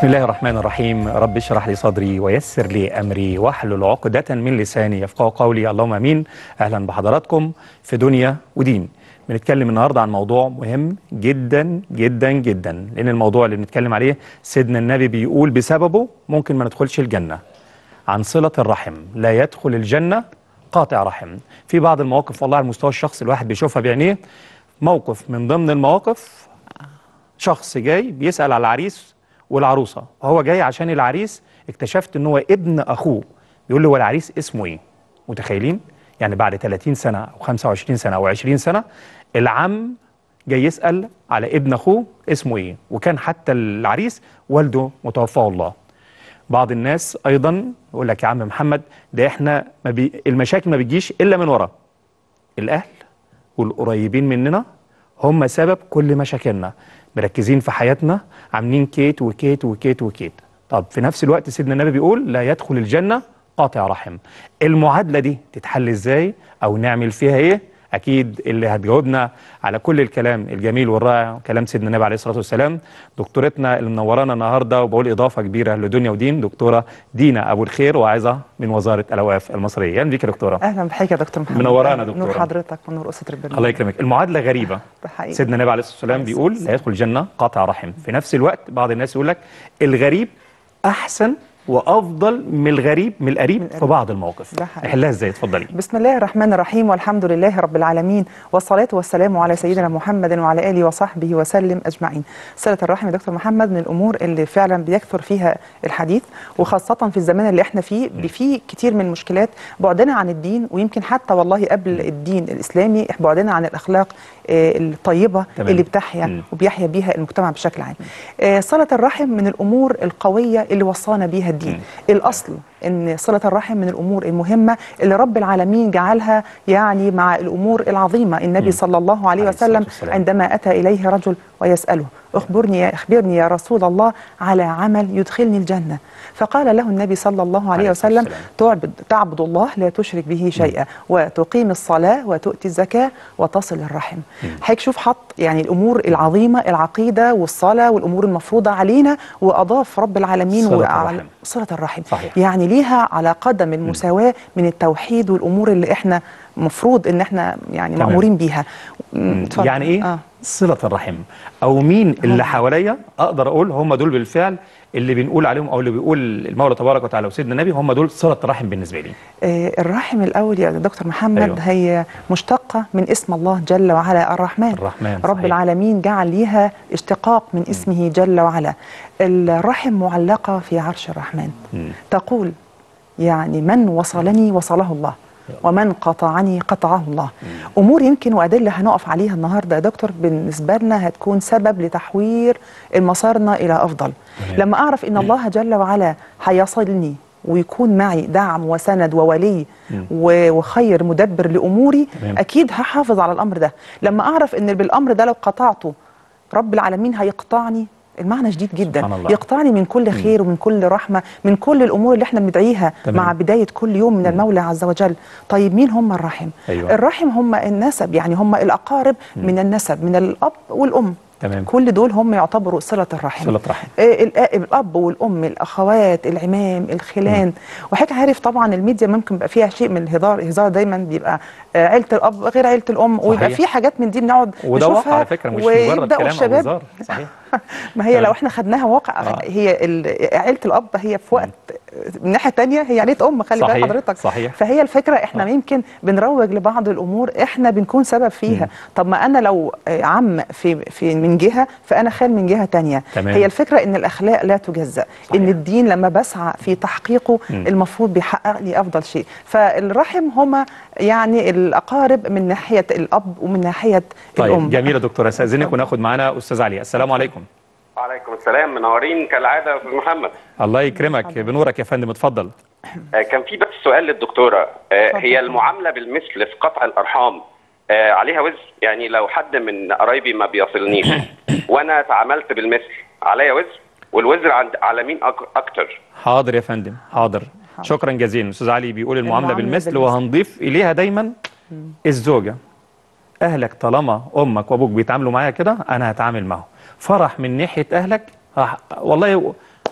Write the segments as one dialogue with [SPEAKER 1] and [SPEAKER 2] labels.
[SPEAKER 1] بسم الله الرحمن الرحيم رب اشرح لي صدري ويسر لي امري واحلل عقدة من لساني يفقهوا قولي اللهم امين اهلا بحضراتكم في دنيا ودين بنتكلم النهارده عن موضوع مهم جدا جدا جدا لان الموضوع اللي بنتكلم عليه سيدنا النبي بيقول بسببه ممكن ما ندخلش الجنه عن صله الرحم لا يدخل الجنه قاطع رحم في بعض المواقف والله على المستوى الشخصي الواحد بيشوفها بعينيه موقف من ضمن المواقف شخص جاي بيسال على العريس والعروسه وهو جاي عشان العريس اكتشفت ان هو ابن اخوه بيقول له هو العريس اسمه ايه متخيلين يعني بعد 30 سنه او 25 سنه او 20 سنه العم جاي يسال على ابن اخوه اسمه ايه وكان حتى العريس والده متوفاه الله بعض الناس ايضا يقول لك يا عم محمد ده احنا ما بي المشاكل ما بتجيش الا من ورا الاهل والقريبين مننا هم سبب كل مشاكلنا مركزين في حياتنا عاملين كيت وكيت وكيت وكيت طب في نفس الوقت سيدنا النبي بيقول لا يدخل الجنة قاطع رحم المعادلة دي تتحل ازاي او نعمل فيها ايه اكيد اللي هتجاوبنا على كل الكلام الجميل والرائع كلام سيدنا النبي عليه الصلاه والسلام دكتورتنا اللي منورانا النهارده وبقول اضافه كبيره لدنيا ودين دكتوره دينا ابو الخير واعظه من وزاره الاوقاف المصريه اهلا بيك يا دكتوره
[SPEAKER 2] اهلا بحضرتك يا دكتور محمد
[SPEAKER 1] منورانا دكتوره
[SPEAKER 2] نور حضرتك ونور اسره البرنامج
[SPEAKER 1] الله يكرمك المعادله غريبه
[SPEAKER 2] ده حقيقي
[SPEAKER 1] سيدنا النبي عليه الصلاه والسلام بيقول لا يدخل الجنه قاطع رحم في نفس الوقت بعض الناس يقول لك الغريب احسن وافضل من الغريب من القريب في بعض المواقف
[SPEAKER 2] ده حقيقي.
[SPEAKER 1] نحلها ازاي اتفضلي
[SPEAKER 2] بسم الله الرحمن الرحيم والحمد لله رب العالمين والصلاة والسلام على سيدنا محمد وعلى آله وصحبه وسلم أجمعين صلة الرحم يا دكتور محمد من الأمور اللي فعلا بيكثر فيها الحديث وخاصة في الزمان اللي احنا فيه في كتير من المشكلات بعدنا عن الدين ويمكن حتى والله قبل الدين الإسلامي بعدنا عن الأخلاق آه، الطيبة
[SPEAKER 1] تمام.
[SPEAKER 2] اللي بتحيا
[SPEAKER 1] مم.
[SPEAKER 2] وبيحيا بيها المجتمع بشكل عام آه، صلة الرحم من الأمور القوية اللي وصانا بيها الدين الأصل أن صلة الرحم من الأمور المهمة اللي رب العالمين جعلها يعني مع الأمور العظيمة النبي صلى الله عليه
[SPEAKER 1] عليه الصلاة
[SPEAKER 2] وسلم
[SPEAKER 1] والسلام.
[SPEAKER 2] عندما أتى إليه رجل ويسأله أخبرني يا أخبرني يا رسول الله على عمل يدخلني الجنة فقال له النبي صلى الله عليه
[SPEAKER 1] عليه الصلاة
[SPEAKER 2] وسلم
[SPEAKER 1] والسلام.
[SPEAKER 2] تعبد تعبد الله لا تشرك به شيئا وتقيم الصلاة وتؤتي الزكاة وتصل الرحم حضرتك شوف حط يعني الأمور العظيمة العقيدة والصلاة والأمور المفروضة علينا وأضاف رب العالمين
[SPEAKER 1] صلة
[SPEAKER 2] وعلى-
[SPEAKER 1] الرحم.
[SPEAKER 2] صلة الرحم
[SPEAKER 1] صحيح.
[SPEAKER 2] يعني ليها على قدم المساواة من التوحيد والأمور اللي احنا مفروض ان احنا يعني
[SPEAKER 1] تمام.
[SPEAKER 2] مأمورين بيها م، اتفضل.
[SPEAKER 1] يعني ايه
[SPEAKER 2] آه.
[SPEAKER 1] صله الرحم او مين اللي حواليا اقدر اقول هم دول بالفعل اللي بنقول عليهم او اللي بيقول المولى تبارك وتعالى وسيدنا النبي هم دول صله الرحم بالنسبه لي
[SPEAKER 2] آه، الرحم الأول يا دكتور محمد
[SPEAKER 1] أيوة.
[SPEAKER 2] أيوة. هي مشتقة من اسم الله جل وعلا الرحمن
[SPEAKER 1] الرحمن،
[SPEAKER 2] رب
[SPEAKER 1] صحيح.
[SPEAKER 2] العالمين جعل ليها اشتقاق من اسمه جل وعلا الرحم معلقة في عرش الرحمن
[SPEAKER 1] مم.
[SPEAKER 2] تقول يعني من وصلني وصله الله ومن قطعني قطعه الله امور يمكن وادله هنقف عليها النهارده يا دكتور بالنسبه لنا هتكون سبب لتحوير مسارنا الى افضل
[SPEAKER 1] تمام.
[SPEAKER 2] لما اعرف ان الله جل وعلا هيصلني ويكون معي دعم وسند وولي و- وخير مدبر لاموري
[SPEAKER 1] تمام.
[SPEAKER 2] اكيد هحافظ على الامر ده لما اعرف ان بالامر ده لو قطعته رب العالمين هيقطعني المعنى شديد جدا
[SPEAKER 1] سبحان الله.
[SPEAKER 2] يقطعني من كل خير ومن كل رحمه من كل الامور اللي احنا بندعيها
[SPEAKER 1] تمام.
[SPEAKER 2] مع بدايه كل يوم من المولى عز وجل طيب مين هم الرحم
[SPEAKER 1] أيوة.
[SPEAKER 2] الرحم هم النسب يعني هم الاقارب من النسب من الاب والام
[SPEAKER 1] تمام.
[SPEAKER 2] كل دول هم يعتبروا صله الرحم
[SPEAKER 1] صلة رحم.
[SPEAKER 2] آه، الآ- الاب والام الاخوات العمام الخلان وحضرتك عارف طبعا الميديا ممكن يبقى فيها شيء من الهزار الهزار دايما بيبقى آه، عيله الاب غير عيله الام ويبقى
[SPEAKER 1] صحيح.
[SPEAKER 2] في حاجات من دي بنقعد
[SPEAKER 1] وده واقع
[SPEAKER 2] نشوفها
[SPEAKER 1] على فكره مش مجرد
[SPEAKER 2] ويبدأوا
[SPEAKER 1] كلام او
[SPEAKER 2] الشباب
[SPEAKER 1] هزار صحيح
[SPEAKER 2] ما هي
[SPEAKER 1] تمام.
[SPEAKER 2] لو احنا خدناها واقع
[SPEAKER 1] آه.
[SPEAKER 2] هي ال- عيله الاب هي في وقت من ناحيه تانية هي عيله ام خلي بال
[SPEAKER 1] صحيح،
[SPEAKER 2] حضرتك
[SPEAKER 1] صحيح.
[SPEAKER 2] فهي الفكره احنا يمكن بنروج لبعض الامور احنا بنكون سبب فيها طب ما انا لو آه، عم في في من جهه فانا خال من جهه تانية
[SPEAKER 1] تمام.
[SPEAKER 2] هي الفكره ان الاخلاق لا تجزأ
[SPEAKER 1] صحيح.
[SPEAKER 2] ان الدين لما بسعى في تحقيقه
[SPEAKER 1] مم.
[SPEAKER 2] المفروض بيحقق لي افضل شيء فالرحم هما يعني الاقارب من ناحيه الاب ومن ناحيه
[SPEAKER 1] طيب
[SPEAKER 2] الام
[SPEAKER 1] جميل يا دكتور استاذنك وناخد معانا استاذ علي السلام عليكم
[SPEAKER 3] وعليكم السلام منورين كالعاده يا استاذ محمد
[SPEAKER 1] الله يكرمك بنورك يا فندم اتفضل
[SPEAKER 3] آه، كان في بس سؤال للدكتوره آه،
[SPEAKER 2] اتفضل.
[SPEAKER 3] هي المعامله بالمثل في قطع الارحام آه، عليها وزر يعني لو حد من قرايبي ما بيصلنيش وانا تعاملت بالمثل عليا وزر والوزر عند على مين أك- اكتر
[SPEAKER 1] حاضر يا فندم حاضر شكرا جزيلا استاذ علي بيقول المعامله
[SPEAKER 2] المعاملة
[SPEAKER 1] بالمثل
[SPEAKER 2] بالمثل.
[SPEAKER 1] وهنضيف اليها دايما الزوجه اهلك طالما امك وابوك بيتعاملوا معايا كده انا هتعامل معاهم فرح من ناحيه اهلك هح- والله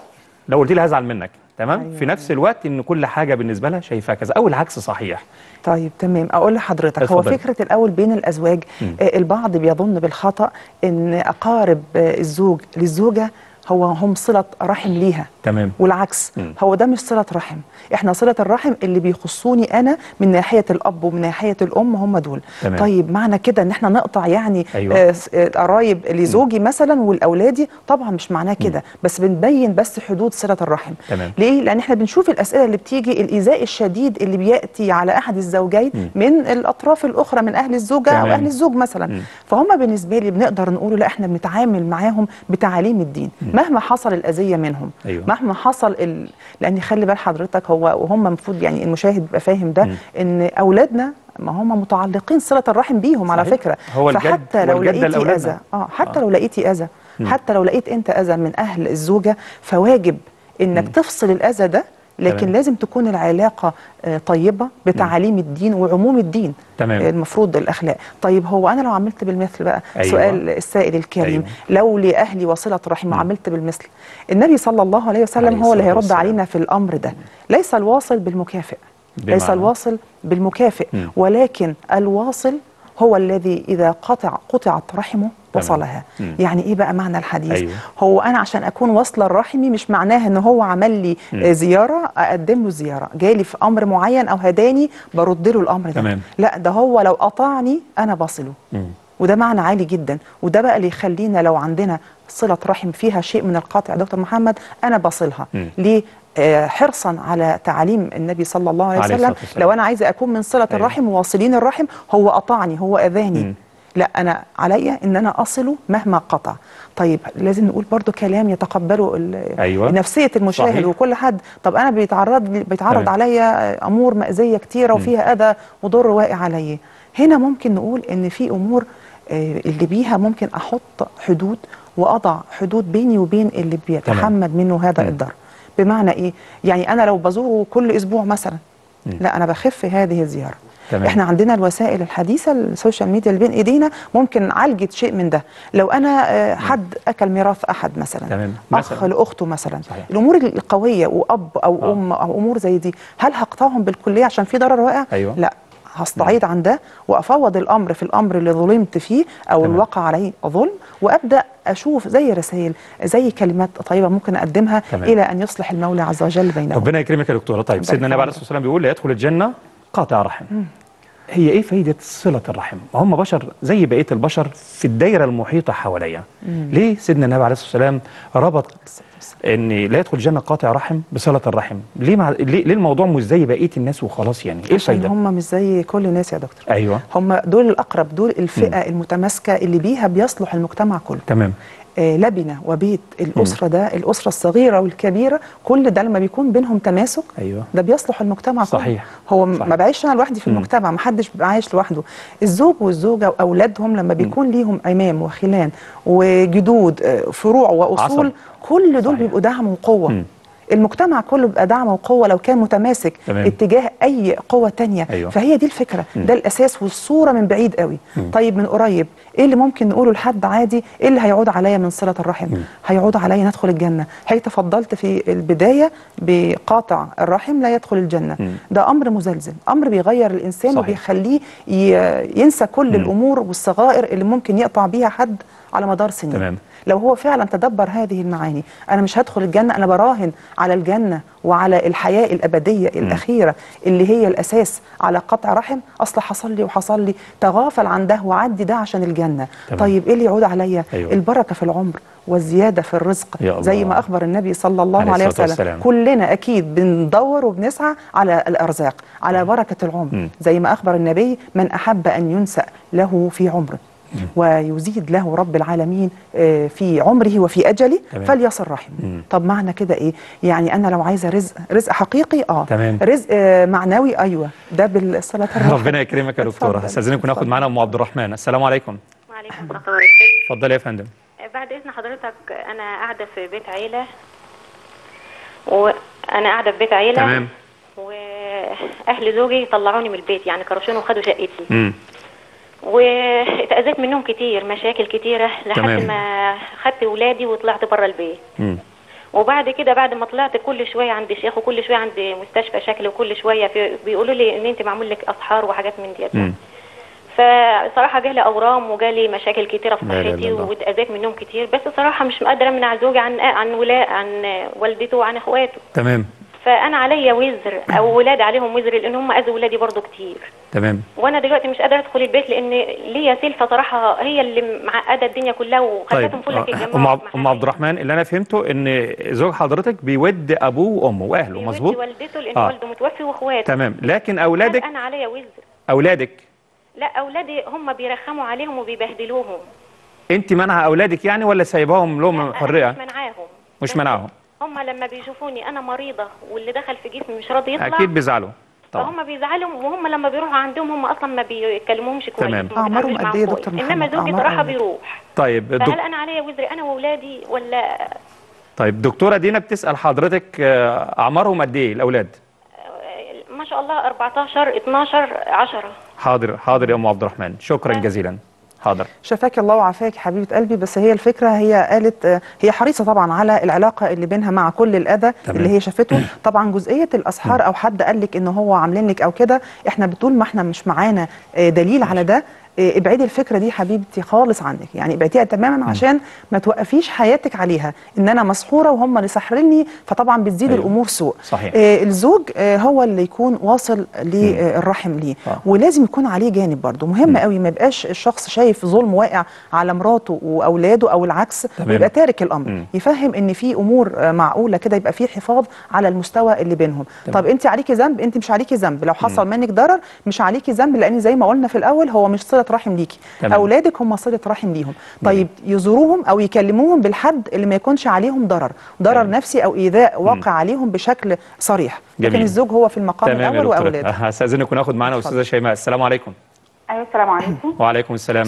[SPEAKER 1] لو قلت لي هزعل منك تمام
[SPEAKER 2] أيوة،
[SPEAKER 1] في نفس الوقت ان كل حاجه بالنسبه لها شايفاها كذا او العكس صحيح
[SPEAKER 2] طيب تمام اقول لحضرتك هو
[SPEAKER 1] اتفضلي.
[SPEAKER 2] فكره الاول بين الازواج
[SPEAKER 1] مم.
[SPEAKER 2] آه، البعض بيظن بالخطا ان اقارب آه، الزوج للزوجه هو هم صله رحم ليها
[SPEAKER 1] تمام
[SPEAKER 2] والعكس
[SPEAKER 1] مم.
[SPEAKER 2] هو ده مش صله رحم احنا صله الرحم اللي بيخصوني انا من ناحيه الاب ومن ناحيه الام هم دول
[SPEAKER 1] تمام.
[SPEAKER 2] طيب معنى كده ان احنا نقطع يعني
[SPEAKER 1] أيوة.
[SPEAKER 2] آه، س- آه، قرايب لزوجي مثلا والاولادي طبعا مش معناه كده بس بنبين بس حدود صله الرحم
[SPEAKER 1] تمام.
[SPEAKER 2] ليه لان احنا بنشوف الاسئله اللي بتيجي الايذاء الشديد اللي بياتي على احد الزوجين
[SPEAKER 1] مم.
[SPEAKER 2] من الاطراف الاخرى من اهل الزوجه او
[SPEAKER 1] تمام.
[SPEAKER 2] اهل الزوج مثلا
[SPEAKER 1] مم.
[SPEAKER 2] فهم بالنسبه لي بنقدر نقول لا احنا بنتعامل معاهم بتعاليم الدين مهما حصل الاذيه منهم
[SPEAKER 1] أيوة.
[SPEAKER 2] مهما حصل ال... لان خلي بال حضرتك هو وهم المفروض يعني المشاهد يبقى فاهم ده
[SPEAKER 1] مم.
[SPEAKER 2] ان اولادنا ما هم متعلقين صله الرحم بيهم على
[SPEAKER 1] صحيح.
[SPEAKER 2] فكره
[SPEAKER 1] هو الجد
[SPEAKER 2] فحتى لو
[SPEAKER 1] والجدة
[SPEAKER 2] لقيتي
[SPEAKER 1] لأولادنا.
[SPEAKER 2] اذى اه حتى
[SPEAKER 1] آه.
[SPEAKER 2] لو لقيتي اذى حتى لو لقيت انت اذى من اهل الزوجه فواجب انك تفصل الاذى ده لكن
[SPEAKER 1] تمام.
[SPEAKER 2] لازم تكون العلاقه آه، طيبه بتعاليم الدين وعموم الدين
[SPEAKER 1] تمام.
[SPEAKER 2] آه، المفروض الاخلاق طيب هو انا لو عملت بالمثل بقى
[SPEAKER 1] أيوة.
[SPEAKER 2] سؤال السائل الكريم
[SPEAKER 1] أيوة.
[SPEAKER 2] لو لاهلي وصله رحم وعملت بالمثل النبي صلى الله عليه
[SPEAKER 1] عليه
[SPEAKER 2] وسلم هو اللي
[SPEAKER 1] الصلاة
[SPEAKER 2] هيرد
[SPEAKER 1] والسلام.
[SPEAKER 2] علينا في الامر ده ليس الواصل بالمكافئ ليس
[SPEAKER 1] بمعنى؟
[SPEAKER 2] الواصل بالمكافئ
[SPEAKER 1] مم.
[SPEAKER 2] ولكن الواصل هو الذي اذا قطع قطعت رحمه
[SPEAKER 1] تمام.
[SPEAKER 2] وصلها
[SPEAKER 1] مم.
[SPEAKER 2] يعني ايه بقى معنى الحديث
[SPEAKER 1] أيوة.
[SPEAKER 2] هو انا عشان اكون واصله لرحمي مش معناها ان هو عمل لي
[SPEAKER 1] مم.
[SPEAKER 2] آه، زياره اقدم له زياره جالي في امر معين او هداني برد له الامر ده
[SPEAKER 1] تمام.
[SPEAKER 2] لا ده هو لو قطعني انا بصله
[SPEAKER 1] مم.
[SPEAKER 2] وده معنى عالي جدا وده بقى اللي يخلينا لو عندنا صلة رحم فيها شيء من القطع يا دكتور محمد أنا بصلها
[SPEAKER 1] مم.
[SPEAKER 2] ليه؟ آه، حرصا على تعاليم النبي صلى الله عليه
[SPEAKER 1] عليه
[SPEAKER 2] وسلم
[SPEAKER 1] الصلاة والسلام.
[SPEAKER 2] لو أنا عايزة أكون من صلة
[SPEAKER 1] أيوة.
[SPEAKER 2] الرحم وواصلين الرحم هو قطعني هو أذاني
[SPEAKER 1] مم.
[SPEAKER 2] لا أنا عليا إن أنا أصله مهما قطع طيب لازم نقول برضو كلام يتقبله ال-
[SPEAKER 1] أيوة.
[SPEAKER 2] نفسية المشاهد
[SPEAKER 1] صحيح.
[SPEAKER 2] وكل حد طب أنا بيتعرض بيتعرض
[SPEAKER 1] تمام.
[SPEAKER 2] عليا أمور مأزية كتيرة وفيها أذى وضر واقع عليا هنا ممكن نقول إن في أمور آه، اللي بيها ممكن احط حدود واضع حدود بيني وبين اللي بيتحمل منه هذا
[SPEAKER 1] مم.
[SPEAKER 2] الضرر بمعنى ايه يعني انا لو بزوره كل اسبوع مثلا لا انا بخف هذه الزياره
[SPEAKER 1] تمام.
[SPEAKER 2] احنا عندنا الوسائل الحديثه السوشيال ميديا اللي بين ايدينا ممكن عالجت شيء من ده لو انا آه، حد اكل ميراث احد مثلا
[SPEAKER 1] تمام.
[SPEAKER 2] اخ
[SPEAKER 1] مثلاً.
[SPEAKER 2] لاخته مثلا
[SPEAKER 1] صحيح.
[SPEAKER 2] الامور القويه واب او
[SPEAKER 1] آه.
[SPEAKER 2] ام او امور زي دي هل هقطعهم بالكليه عشان في ضرر واقع
[SPEAKER 1] أيوة.
[SPEAKER 2] لا هستعيد عن ده وافوض الامر في الامر اللي ظلمت فيه او
[SPEAKER 1] تمام.
[SPEAKER 2] اللي وقع عليه ظلم وابدا اشوف زي رسائل زي كلمات طيبه ممكن اقدمها
[SPEAKER 1] تمام.
[SPEAKER 2] الى ان يصلح المولى عز وجل بينهم
[SPEAKER 1] ربنا يكرمك يا دكتوره طيب
[SPEAKER 2] يبارك
[SPEAKER 1] سيدنا النبي عليه
[SPEAKER 2] فيك.
[SPEAKER 1] الصلاه والسلام بيقول لا يدخل الجنه قاطع رحم هي ايه فايده صله الرحم ما هم بشر زي بقيه البشر في الدايره المحيطه حواليا ليه سيدنا النبي عليه الصلاه والسلام ربط ان لا يدخل الجنه قاطع رحم بصله الرحم ليه مع... ليه, ليه الموضوع مش زي بقيه الناس وخلاص يعني ايه
[SPEAKER 2] عشان
[SPEAKER 1] الفايده
[SPEAKER 2] هم مش زي كل الناس يا دكتور
[SPEAKER 1] ايوه
[SPEAKER 2] هم دول الاقرب دول الفئه المتماسكه اللي بيها بيصلح المجتمع كله
[SPEAKER 1] تمام
[SPEAKER 2] آه، لبنه وبيت الاسره ده الاسره الصغيره والكبيره كل ده لما بيكون بينهم تماسك
[SPEAKER 1] ايوه
[SPEAKER 2] ده بيصلح المجتمع
[SPEAKER 1] صحيح.
[SPEAKER 2] كله هو
[SPEAKER 1] صحيح.
[SPEAKER 2] ما بعيش انا لوحدي في
[SPEAKER 1] مم.
[SPEAKER 2] المجتمع ما حدش بيبقى عايش لوحده الزوج والزوجه واولادهم لما بيكون ليهم امام وخلان وجدود آه، فروع واصول
[SPEAKER 1] عصب.
[SPEAKER 2] كل دول
[SPEAKER 1] صحيح.
[SPEAKER 2] بيبقوا دعم وقوه
[SPEAKER 1] مم.
[SPEAKER 2] المجتمع كله بيبقى دعم وقوه لو كان متماسك
[SPEAKER 1] تمام.
[SPEAKER 2] اتجاه اي قوه تانية
[SPEAKER 1] أيوة.
[SPEAKER 2] فهي دي الفكره
[SPEAKER 1] مم.
[SPEAKER 2] ده الاساس والصوره من بعيد قوي
[SPEAKER 1] مم.
[SPEAKER 2] طيب من قريب ايه اللي ممكن نقوله لحد عادي ايه اللي هيعود عليا من صله الرحم
[SPEAKER 1] مم.
[SPEAKER 2] هيعود عليا ندخل الجنه حيث تفضلت في البدايه بقاطع الرحم لا يدخل الجنه
[SPEAKER 1] مم.
[SPEAKER 2] ده امر مزلزل امر بيغير الانسان
[SPEAKER 1] صحيح.
[SPEAKER 2] وبيخليه ي- ينسى كل
[SPEAKER 1] مم.
[SPEAKER 2] الامور والصغائر اللي ممكن يقطع بيها حد على مدار سنين
[SPEAKER 1] تمام.
[SPEAKER 2] لو هو فعلا تدبر هذه المعاني انا مش هدخل الجنه انا براهن على الجنه وعلى الحياه الابديه الاخيره اللي هي الاساس على قطع رحم اصل حصل لي وحصل لي تغافل عن ده وعدي ده عشان الجنه
[SPEAKER 1] تمام.
[SPEAKER 2] طيب ايه اللي يعود عليا
[SPEAKER 1] أيوة.
[SPEAKER 2] البركه في العمر والزياده في الرزق
[SPEAKER 1] يا الله.
[SPEAKER 2] زي ما اخبر النبي صلى الله
[SPEAKER 1] عليه
[SPEAKER 2] عليه,
[SPEAKER 1] الصلاة
[SPEAKER 2] وسلم
[SPEAKER 1] والسلام.
[SPEAKER 2] كلنا اكيد بندور وبنسعى على الارزاق على بركه العمر
[SPEAKER 1] مم.
[SPEAKER 2] زي ما اخبر النبي من احب ان ينسأ له في عمره ويزيد له رب العالمين آه، في عمره وفي اجله
[SPEAKER 1] تمام.
[SPEAKER 2] فليصل رحمه
[SPEAKER 1] مم.
[SPEAKER 2] طب معنى كده ايه يعني انا لو عايزه رزق رزق حقيقي اه
[SPEAKER 1] تمام.
[SPEAKER 2] رزق آه، معنوي ايوه ده بالصلاه الرحم
[SPEAKER 1] ربنا يكرمك يا دكتوره
[SPEAKER 2] اتفضل.
[SPEAKER 1] استاذنك وناخد معانا ام عبد الرحمن السلام عليكم
[SPEAKER 4] وعليكم السلام ورحمة الله
[SPEAKER 1] اتفضلي يا فندم
[SPEAKER 4] بعد إذن حضرتك أنا قاعدة في بيت عيلة وأنا قاعدة في بيت عيلة
[SPEAKER 1] تمام.
[SPEAKER 4] وأهل زوجي طلعوني من البيت يعني كرشوني وخدوا شقتي
[SPEAKER 1] امم
[SPEAKER 4] واتأذيت منهم كتير مشاكل كتيرة
[SPEAKER 1] تمام.
[SPEAKER 4] لحد ما خدت ولادي وطلعت بره البيت
[SPEAKER 1] امم
[SPEAKER 4] وبعد كده بعد ما طلعت كل شويه عند شيخ وكل شويه عند مستشفى شكل وكل شويه في بيقولوا لي ان انت معمول لك اسحار وحاجات من ديت
[SPEAKER 1] مم.
[SPEAKER 4] فصراحه جالي اورام وجالي مشاكل كتيره في
[SPEAKER 1] لا إله إلا
[SPEAKER 4] صحتي
[SPEAKER 1] الله.
[SPEAKER 4] واتاذيت منهم كتير بس صراحه مش قادره امنع زوجي عن عن ولا عن والدته وعن اخواته
[SPEAKER 1] تمام
[SPEAKER 4] فانا عليا وزر او ولاد عليهم وزر لان هم اذوا ولادي برضو كتير
[SPEAKER 1] تمام
[SPEAKER 4] وانا دلوقتي مش قادره ادخل البيت لان ليا سلفه صراحه هي اللي معقده الدنيا كلها
[SPEAKER 1] طيب
[SPEAKER 4] وخلتهم كلها
[SPEAKER 1] آه،
[SPEAKER 4] يتجمعوا
[SPEAKER 1] ام عبد-
[SPEAKER 4] في
[SPEAKER 1] ام
[SPEAKER 4] محل.
[SPEAKER 1] عبد الرحمن اللي انا فهمته ان زوج حضرتك بيود ابوه وامه واهله
[SPEAKER 4] بيودي
[SPEAKER 1] مظبوط
[SPEAKER 4] والدته لان
[SPEAKER 1] آه.
[SPEAKER 4] والده متوفي واخواته
[SPEAKER 1] تمام لكن
[SPEAKER 4] هل
[SPEAKER 1] اولادك
[SPEAKER 4] انا عليا وزر
[SPEAKER 1] اولادك
[SPEAKER 4] لا اولادي هم بيرخموا عليهم وبيبهدلوهم
[SPEAKER 1] انت منع اولادك يعني ولا سايباهم لهم
[SPEAKER 4] أنا
[SPEAKER 1] حريه
[SPEAKER 4] مش منعاهم
[SPEAKER 1] مش
[SPEAKER 4] بس
[SPEAKER 1] منعهم
[SPEAKER 4] هم لما بيشوفوني انا مريضه واللي دخل في جسمي مش راضي يطلع
[SPEAKER 1] اكيد بيزعلوا طبعا
[SPEAKER 4] فهم بيزعلوا وهم لما بيروحوا عندهم هم اصلا ما بيكلموهمش كويس
[SPEAKER 1] تمام.
[SPEAKER 4] ما
[SPEAKER 2] أعمارهم
[SPEAKER 4] بيتعاملوش
[SPEAKER 2] قد إيه يا
[SPEAKER 4] معاهم
[SPEAKER 2] دكتور
[SPEAKER 4] كويس.
[SPEAKER 2] محمد؟
[SPEAKER 4] انما زوجي
[SPEAKER 2] أعمار
[SPEAKER 4] صراحه
[SPEAKER 2] أولاد.
[SPEAKER 4] بيروح
[SPEAKER 1] طيب الدك...
[SPEAKER 4] فهل انا عليا وزر انا واولادي ولا
[SPEAKER 1] طيب دكتوره دينا بتسال حضرتك آه، اعمارهم قد ايه الاولاد
[SPEAKER 4] ما شاء الله 14 12 10
[SPEAKER 1] حاضر حاضر يا ام عبد الرحمن شكرا جزيلا حاضر
[SPEAKER 2] شفاك الله وعافاك حبيبه قلبي بس هي الفكره هي قالت آه، هي حريصه طبعا على العلاقه اللي بينها مع كل الاذى
[SPEAKER 1] تمام.
[SPEAKER 2] اللي هي شافته طبعا جزئيه الاسحار او حد قال لك ان هو عاملين لك او كده احنا بطول ما احنا مش معانا آه، دليل على ده آه، ابعدي الفكره دي حبيبتي خالص عنك يعني ابعديها تماما عشان ما توقفيش حياتك عليها ان انا مسحوره وهم اللي سحرني فطبعا بتزيد
[SPEAKER 1] أيوة.
[SPEAKER 2] الامور سوء
[SPEAKER 1] صحيح.
[SPEAKER 2] آه، الزوج آه، هو اللي يكون واصل للرحم ليه
[SPEAKER 1] آه.
[SPEAKER 2] ولازم يكون عليه جانب برضه مهم قوي ما يبقاش الشخص شايف ظلم واقع على مراته واولاده او العكس
[SPEAKER 1] تمام.
[SPEAKER 2] ويبقى تارك الامر
[SPEAKER 1] مم.
[SPEAKER 2] يفهم ان في امور آه، معقوله كده يبقى في حفاظ على المستوى اللي بينهم
[SPEAKER 1] تمام.
[SPEAKER 2] طب انت عليكي ذنب انت مش عليكي ذنب لو حصل منك ضرر مش عليكي ذنب لان زي ما قلنا في الاول هو مش صله رحم ليكي
[SPEAKER 1] تمام.
[SPEAKER 2] اولادك هم صله رحم ليهم طيب يزوروهم او يكلموهم بالحد اللي ما يكونش عليهم ضرر ضرر
[SPEAKER 1] تمام.
[SPEAKER 2] نفسي او ايذاء واقع عليهم بشكل صريح لكن
[SPEAKER 1] جميل.
[SPEAKER 2] الزوج هو في المقام
[SPEAKER 1] تمام يا
[SPEAKER 2] الاول
[SPEAKER 1] دكتوره
[SPEAKER 2] واولاده
[SPEAKER 1] هستاذنك وناخد معانا
[SPEAKER 2] اتفضل.
[SPEAKER 1] استاذه شيماء السلام عليكم
[SPEAKER 5] ايوه السلام عليكم
[SPEAKER 1] وعليكم السلام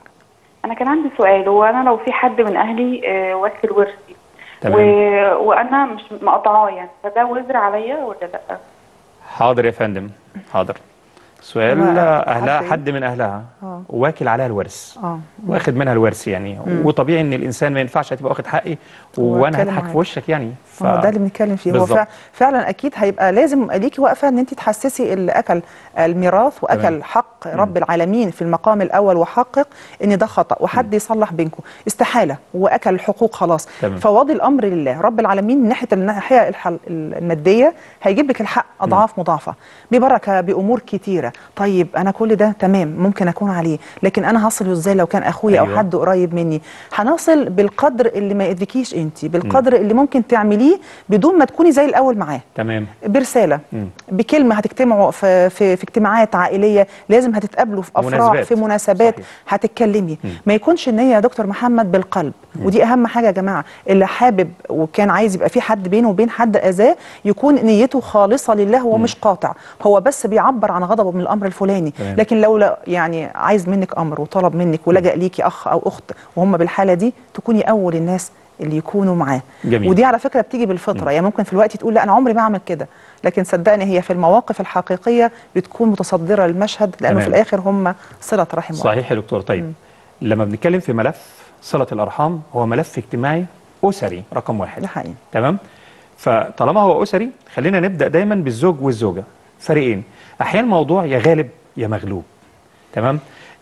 [SPEAKER 5] انا كان عندي سؤال هو انا لو في حد من اهلي آه، واكل ورثي و...
[SPEAKER 1] تمام
[SPEAKER 5] وانا مش مقطعاه يعني فده وزر عليا ولا لا
[SPEAKER 1] حاضر يا فندم حاضر سؤال
[SPEAKER 2] هو
[SPEAKER 1] اهلها
[SPEAKER 2] حد إيه؟
[SPEAKER 1] حد من اهلها
[SPEAKER 2] آه.
[SPEAKER 1] واكل عليها الورث
[SPEAKER 2] اه
[SPEAKER 1] واخد منها الورث يعني وطبيعي ان الانسان ما ينفعش تبقى واخد حقي وانا
[SPEAKER 2] واتكلم
[SPEAKER 1] هضحك
[SPEAKER 2] معاك.
[SPEAKER 1] في وشك يعني ف...
[SPEAKER 2] ما هو ده اللي بنتكلم فيه هو
[SPEAKER 1] بالظبط.
[SPEAKER 2] فع- فعلا اكيد هيبقى لازم ليكي واقفه ان انت تحسسي اللي اكل الميراث واكل
[SPEAKER 1] تمام.
[SPEAKER 2] حق رب العالمين في المقام الاول وحقق ان ده خطا وحد يصلح بينكم استحاله واكل الحقوق خلاص
[SPEAKER 1] تمام.
[SPEAKER 2] فواضي الامر لله رب العالمين من ناحيه الناحيه الح- الماديه هيجيب لك الحق اضعاف مضاعفه ببركه بامور كتيره طيب انا كل ده تمام ممكن اكون عليه لكن انا هصل ازاي لو كان اخويا
[SPEAKER 1] أيوة.
[SPEAKER 2] او حد قريب مني هنصل بالقدر اللي ما يأذيكيش انت بالقدر اللي ممكن تعمليه بدون ما تكوني زي الاول معاه
[SPEAKER 1] تمام
[SPEAKER 2] برساله
[SPEAKER 1] مم.
[SPEAKER 2] بكلمه هتجتمعوا في, في في اجتماعات عائليه لازم هتتقابلوا في افراح
[SPEAKER 1] مناسبات.
[SPEAKER 2] في مناسبات
[SPEAKER 1] صحيح.
[SPEAKER 2] هتتكلمي ما يكونش النيه يا دكتور محمد بالقلب ودي اهم حاجه يا جماعه اللي حابب وكان عايز يبقى في حد بينه وبين حد اذاه يكون نيته خالصه لله هو مش قاطع هو بس بيعبر عن غضبه من الامر الفلاني
[SPEAKER 1] تمام.
[SPEAKER 2] لكن لو لا يعني عايز منك امر وطلب منك ولجأ ليكي اخ او اخت وهم بالحاله دي تكوني اول الناس اللي يكونوا معاه
[SPEAKER 1] جميل.
[SPEAKER 2] ودي على فكره بتيجي بالفطره يعني ممكن في الوقت تقول لا انا عمري ما اعمل كده لكن صدقني هي في المواقف الحقيقيه بتكون متصدره للمشهد لانه
[SPEAKER 1] تمام.
[SPEAKER 2] في الاخر هم صله رحم واحد.
[SPEAKER 1] صحيح يا دكتور طيب لما بنتكلم في ملف صله الارحام هو ملف اجتماعي اسري رقم واحد
[SPEAKER 2] ده حقيقي
[SPEAKER 1] تمام فطالما هو اسري خلينا نبدا دايما بالزوج والزوجه فريقين احيانا الموضوع يا غالب يا مغلوب تمام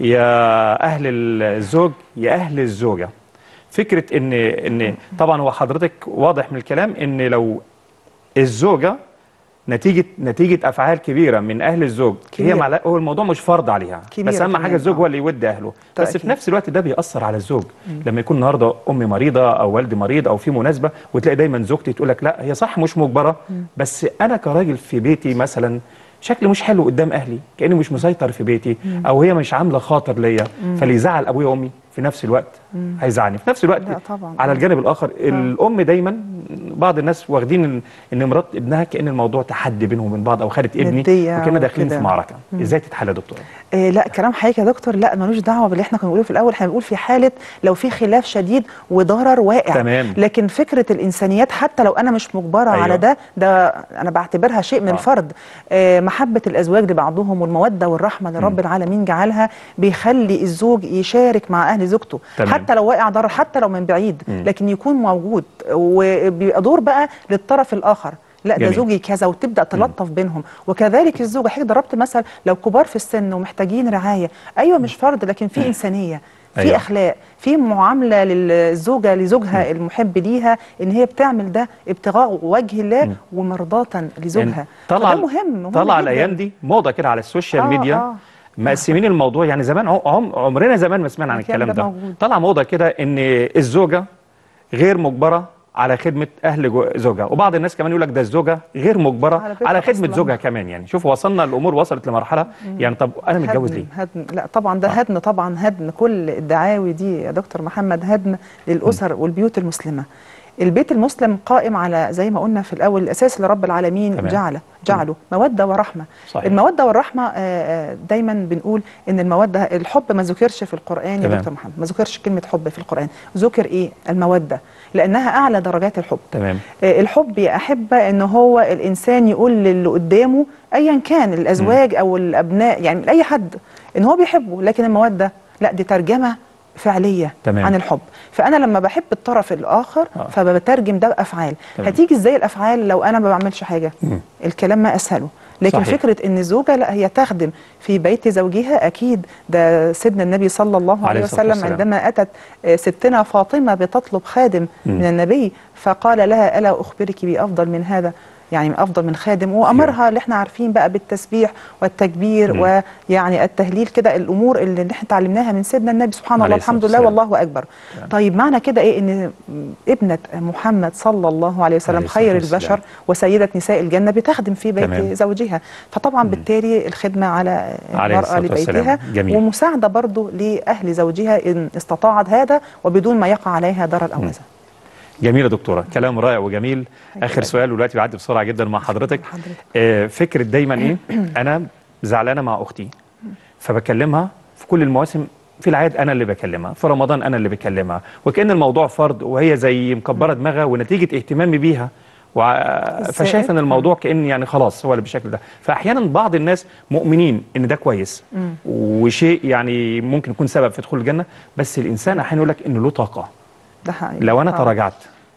[SPEAKER 1] يا اهل الزوج يا اهل الزوجه فكره ان ان طبعا هو حضرتك واضح من الكلام ان لو الزوجه نتيجه نتيجه افعال كبيره من اهل الزوج هي
[SPEAKER 2] كبيرة.
[SPEAKER 1] مع هو الموضوع مش فرض عليها
[SPEAKER 2] كبيرة
[SPEAKER 1] بس اهم
[SPEAKER 2] كمان،
[SPEAKER 1] حاجه الزوج
[SPEAKER 2] آه.
[SPEAKER 1] هو اللي يود اهله بس في
[SPEAKER 2] تأكيد.
[SPEAKER 1] نفس الوقت ده بيأثر على الزوج لما يكون النهارده امي مريضه او والدي مريض او في مناسبه وتلاقي دايما زوجتي تقول لك لا هي صح مش مجبره بس انا كراجل في بيتي مثلا شكلي مش حلو قدام اهلي كاني مش مسيطر في بيتي او هي مش عامله خاطر ليا فاللي يزعل ابويا وامي في نفس الوقت هيزعلني في نفس الوقت
[SPEAKER 2] لا طبعاً.
[SPEAKER 1] على الجانب الاخر الام دايما بعض الناس واخدين ان- ان مرات ابنها كان الموضوع تحدي بينهم وبين بعض او خدت ابني
[SPEAKER 2] ندية
[SPEAKER 1] وكنا داخلين
[SPEAKER 2] وكده.
[SPEAKER 1] في معركه ازاي تتحل يا دكتور
[SPEAKER 2] آه لا كلام حضرتك يا دكتور لا ملوش دعوه باللي احنا كنا بنقوله في الاول احنا بنقول في حاله لو في خلاف شديد وضرر واقع
[SPEAKER 1] تمام.
[SPEAKER 2] لكن فكره الانسانيات حتى لو انا مش مجبره
[SPEAKER 1] أيوة.
[SPEAKER 2] على ده ده انا بعتبرها شيء من
[SPEAKER 1] آه.
[SPEAKER 2] الفرد آه محبه الازواج لبعضهم والموده والرحمه اللي رب العالمين جعلها بيخلي الزوج يشارك مع اهل اهل زوجته
[SPEAKER 1] تمام.
[SPEAKER 2] حتى لو واقع ضرر حتى لو من بعيد
[SPEAKER 1] مم.
[SPEAKER 2] لكن يكون موجود وبيبقى دور بقى للطرف الاخر لا ده
[SPEAKER 1] جميل.
[SPEAKER 2] زوجي كذا وتبدا تلطف بينهم وكذلك الزوجه حضرتك ضربت مثل لو كبار في السن ومحتاجين رعايه ايوه مش فرض لكن في انسانيه في
[SPEAKER 1] أيوة.
[SPEAKER 2] اخلاق في معامله للزوجه لزوجها المحب ليها ان هي بتعمل ده ابتغاء وجه الله ومرضاه لزوجها
[SPEAKER 1] يعني طلع
[SPEAKER 2] فده مهم مهم
[SPEAKER 1] طلع
[SPEAKER 2] جداً.
[SPEAKER 1] الايام دي موضه كده على السوشيال
[SPEAKER 2] آه،
[SPEAKER 1] ميديا
[SPEAKER 2] آه.
[SPEAKER 1] مقسمين الموضوع يعني زمان عم عم- عمرنا زمان ما سمعنا عن
[SPEAKER 2] الكلام
[SPEAKER 1] الكلام
[SPEAKER 2] ده
[SPEAKER 1] ده
[SPEAKER 2] موجود.
[SPEAKER 1] طلع موضه كده ان الزوجه غير مجبره على خدمه اهل جو- زوجها وبعض الناس كمان يقول لك ده الزوجه غير مجبره
[SPEAKER 2] على
[SPEAKER 1] على,
[SPEAKER 2] فكرة
[SPEAKER 1] على خدمه
[SPEAKER 2] أصلاً.
[SPEAKER 1] زوجها كمان يعني شوف وصلنا الامور وصلت لمرحله يعني طب انا متجوز
[SPEAKER 2] هدم
[SPEAKER 1] ليه
[SPEAKER 2] هدم لا طبعا ده هدم طبعا هدم كل الدعاوي دي يا دكتور محمد هدم للاسر والبيوت المسلمه البيت المسلم قائم على زي ما قلنا في الاول الاساس اللي رب العالمين
[SPEAKER 1] تمام.
[SPEAKER 2] جعله جعله موده ورحمه
[SPEAKER 1] صحيح.
[SPEAKER 2] الموده والرحمه آه، آه، دايما بنقول ان الموده الحب ما ذكرش في القران يا
[SPEAKER 1] تمام.
[SPEAKER 2] دكتور محمد ما ذكرش كلمه حب في القران ذكر ايه الموده لانها اعلى درجات الحب
[SPEAKER 1] تمام
[SPEAKER 2] آه، الحب يا أحبة إن هو الإنسان يقول للي قدامه أيا كان الأزواج أو الأبناء يعني أي حد إن هو بيحبه لكن المودة لا دي ترجمة فعلية
[SPEAKER 1] تمام.
[SPEAKER 2] عن الحب فأنا لما بحب الطرف الآخر
[SPEAKER 1] آه.
[SPEAKER 2] فبترجم ده بأفعال
[SPEAKER 1] تمام.
[SPEAKER 2] هتيجي إزاي الأفعال لو أنا ما بعملش حاجة
[SPEAKER 1] مم.
[SPEAKER 2] الكلام ما أسهله لكن
[SPEAKER 1] صحيح.
[SPEAKER 2] فكرة إن الزوجة لا هي تخدم في بيت زوجها أكيد ده سيدنا النبي صلى الله
[SPEAKER 1] عليه
[SPEAKER 2] عليه
[SPEAKER 1] الصلاة
[SPEAKER 2] وسلم
[SPEAKER 1] والسلام.
[SPEAKER 2] عندما أتت آه، ستنا فاطمة بتطلب خادم
[SPEAKER 1] مم.
[SPEAKER 2] من النبي فقال لها ألا أخبرك بأفضل من هذا يعني أفضل من خادم وأمرها اللي احنا عارفين بقى بالتسبيح والتكبير
[SPEAKER 1] مم.
[SPEAKER 2] ويعني التهليل كده الأمور اللي احنا اتعلمناها من سيدنا النبي سبحان الله
[SPEAKER 1] عليه الصلاة
[SPEAKER 2] الحمد لله
[SPEAKER 1] والسلام.
[SPEAKER 2] والله أكبر طيب معنى كده إيه إن ابنة محمد صلى الله عليه وسلم
[SPEAKER 1] عليه الصلاة
[SPEAKER 2] خير
[SPEAKER 1] والسلام.
[SPEAKER 2] البشر وسيدة نساء الجنة بتخدم في بيت
[SPEAKER 1] تمام.
[SPEAKER 2] زوجها فطبعا بالتالي الخدمة على
[SPEAKER 1] عليه
[SPEAKER 2] المرأة
[SPEAKER 1] الصلاة والسلام.
[SPEAKER 2] لبيتها
[SPEAKER 1] جميل.
[SPEAKER 2] ومساعدة برضو لأهل زوجها إن استطاعت هذا وبدون ما يقع عليها ضرر أو أذى
[SPEAKER 1] جميل يا دكتوره كلام رائع وجميل
[SPEAKER 2] حاجة
[SPEAKER 1] اخر
[SPEAKER 2] حلوة.
[SPEAKER 1] سؤال ودلوقتي بيعدي بسرعه جدا مع حضرتك
[SPEAKER 2] حضرتك.
[SPEAKER 1] آه فكره دايما ايه انا زعلانه مع اختي فبكلمها في كل المواسم في العيد انا اللي بكلمها في رمضان انا اللي بكلمها وكان الموضوع فرض وهي زي مكبره دماغها ونتيجه اهتمامي بيها وع- فشايف ان الموضوع كان يعني خلاص هو اللي بالشكل ده فاحيانا بعض الناس مؤمنين ان ده كويس وشيء يعني ممكن يكون سبب في دخول الجنه بس الانسان احيانا يقول لك انه له طاقه
[SPEAKER 2] ده حقيقي
[SPEAKER 1] لو انا
[SPEAKER 2] آه.
[SPEAKER 1] تراجعت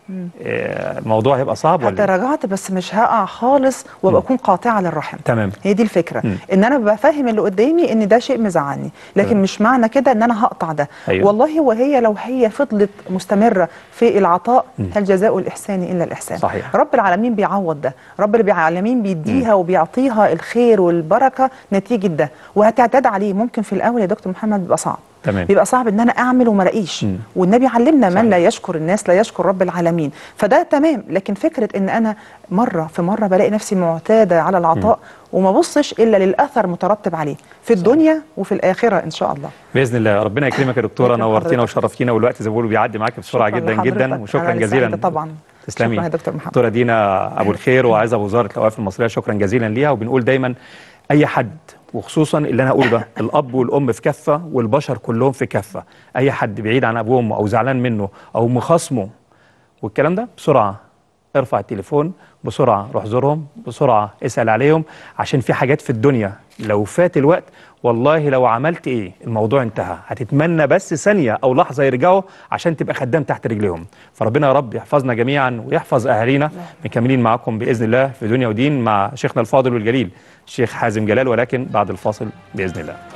[SPEAKER 1] آه، الموضوع هيبقى صعب ولا إيه؟
[SPEAKER 2] تراجعت بس مش هقع خالص وابقى اكون قاطعه للرحم
[SPEAKER 1] تمام
[SPEAKER 2] هي دي الفكره
[SPEAKER 1] مم.
[SPEAKER 2] ان انا بفهم اللي قدامي ان ده شيء مزعلني لكن
[SPEAKER 1] تمام.
[SPEAKER 2] مش معنى كده ان انا هقطع ده
[SPEAKER 1] أيوة.
[SPEAKER 2] والله وهي لو هي فضلت مستمره في العطاء
[SPEAKER 1] مم.
[SPEAKER 2] هل جزاء الاحسان الا الاحسان
[SPEAKER 1] صحيح.
[SPEAKER 2] رب العالمين بيعوض ده رب العالمين بيديها وبيعطيها الخير والبركه نتيجه ده وهتعتاد عليه ممكن في الاول يا دكتور محمد بيبقى صعب
[SPEAKER 1] تمام
[SPEAKER 2] بيبقى صعب ان انا اعمل وما الاقيش
[SPEAKER 1] مم.
[SPEAKER 2] والنبي علمنا من
[SPEAKER 1] صحيح.
[SPEAKER 2] لا يشكر الناس لا يشكر رب العالمين فده تمام لكن فكره ان انا مره في مره بلاقي نفسي معتاده على العطاء وما بصش الا للاثر مترتب عليه في الدنيا وفي الاخره ان شاء الله
[SPEAKER 1] باذن الله ربنا يكرمك يا دكتوره
[SPEAKER 2] يكرم
[SPEAKER 1] نورتينا
[SPEAKER 2] حضرتك.
[SPEAKER 1] وشرفتينا والوقت زي ما بيقولوا بيعدي معاك بسرعه
[SPEAKER 2] شكراً
[SPEAKER 1] جدا
[SPEAKER 2] لحضرتك.
[SPEAKER 1] جدا وشكرا
[SPEAKER 2] أنا اللي
[SPEAKER 1] جزيلا
[SPEAKER 2] سعيدة طبعا
[SPEAKER 1] تسلمي
[SPEAKER 2] شكرا يا دكتور محمد
[SPEAKER 1] دكتوره دينا ابو الخير وعايزه وزاره الاوقاف المصريه شكرا جزيلا ليها وبنقول دايما اي حد وخصوصا اللي انا هقوله ده الاب والام في كفه والبشر كلهم في كفه اي حد بعيد عن ابوه وامه او زعلان منه او مخاصمه والكلام ده بسرعه ارفع التليفون بسرعه روح زورهم بسرعه اسال عليهم عشان في حاجات في الدنيا لو فات الوقت والله لو عملت ايه الموضوع انتهى هتتمنى بس ثانيه او لحظه يرجعوا عشان تبقى خدام تحت رجليهم فربنا يا رب يحفظنا جميعا ويحفظ اهالينا مكملين معاكم باذن الله في دنيا ودين مع شيخنا الفاضل والجليل الشيخ حازم جلال ولكن بعد الفاصل باذن الله